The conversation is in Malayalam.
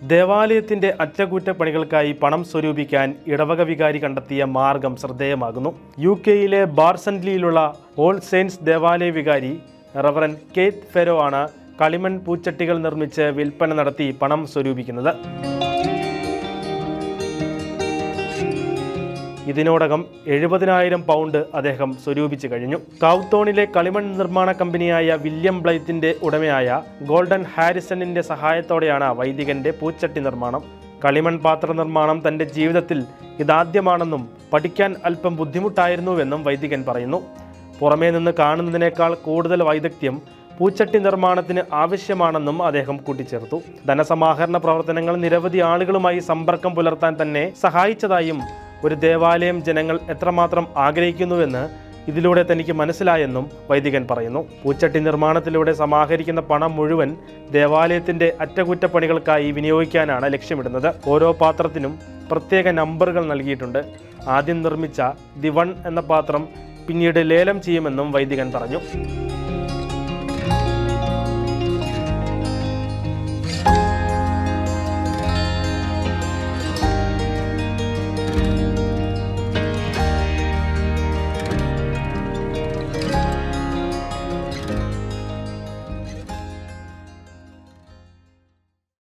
ദേവാലയത്തിന്റെ അറ്റകുറ്റപ്പണികൾക്കായി പണം സ്വരൂപിക്കാൻ ഇടവക വികാരി കണ്ടെത്തിയ മാർഗം ശ്രദ്ധേയമാകുന്നു യു കെയിലെ ബാർസൻലിയിലുള്ള ഓൾ സെയിൻസ് ദേവാലയ വികാരി റവറൻ കേത്ത് ഫെരോ ആണ് കളിമൺ പൂച്ചട്ടികൾ നിർമ്മിച്ച് വിൽപ്പന നടത്തി പണം സ്വരൂപിക്കുന്നത് ഇതിനോടകം എഴുപതിനായിരം പൗണ്ട് അദ്ദേഹം സ്വരൂപിച്ചു കഴിഞ്ഞു കൗത്തോണിലെ കളിമൺ നിർമ്മാണ കമ്പനിയായ വില്യം ബ്ലൈത്തിന്റെ ഉടമയായ ഗോൾഡൻ ഹാരിസണിന്റെ സഹായത്തോടെയാണ് വൈദികന്റെ പൂച്ചട്ടി നിർമ്മാണം കളിമൺ പാത്ര നിർമ്മാണം തന്റെ ജീവിതത്തിൽ ഇതാദ്യമാണെന്നും പഠിക്കാൻ അല്പം ബുദ്ധിമുട്ടായിരുന്നുവെന്നും വൈദികൻ പറയുന്നു പുറമേ നിന്ന് കാണുന്നതിനേക്കാൾ കൂടുതൽ വൈദഗ്ധ്യം പൂച്ചട്ടി നിർമ്മാണത്തിന് ആവശ്യമാണെന്നും അദ്ദേഹം കൂട്ടിച്ചേർത്തു ധനസമാഹരണ പ്രവർത്തനങ്ങൾ നിരവധി ആളുകളുമായി സമ്പർക്കം പുലർത്താൻ തന്നെ സഹായിച്ചതായും ഒരു ദേവാലയം ജനങ്ങൾ എത്രമാത്രം ആഗ്രഹിക്കുന്നുവെന്ന് ഇതിലൂടെ തനിക്ക് മനസ്സിലായെന്നും വൈദികൻ പറയുന്നു പൂച്ചട്ടി നിർമ്മാണത്തിലൂടെ സമാഹരിക്കുന്ന പണം മുഴുവൻ ദേവാലയത്തിന്റെ അറ്റകുറ്റപ്പണികൾക്കായി വിനിയോഗിക്കാനാണ് ലക്ഷ്യമിടുന്നത് ഓരോ പാത്രത്തിനും പ്രത്യേക നമ്പറുകൾ നൽകിയിട്ടുണ്ട് ആദ്യം നിർമ്മിച്ച ദി വൺ എന്ന പാത്രം പിന്നീട് ലേലം ചെയ്യുമെന്നും വൈദികൻ പറഞ്ഞു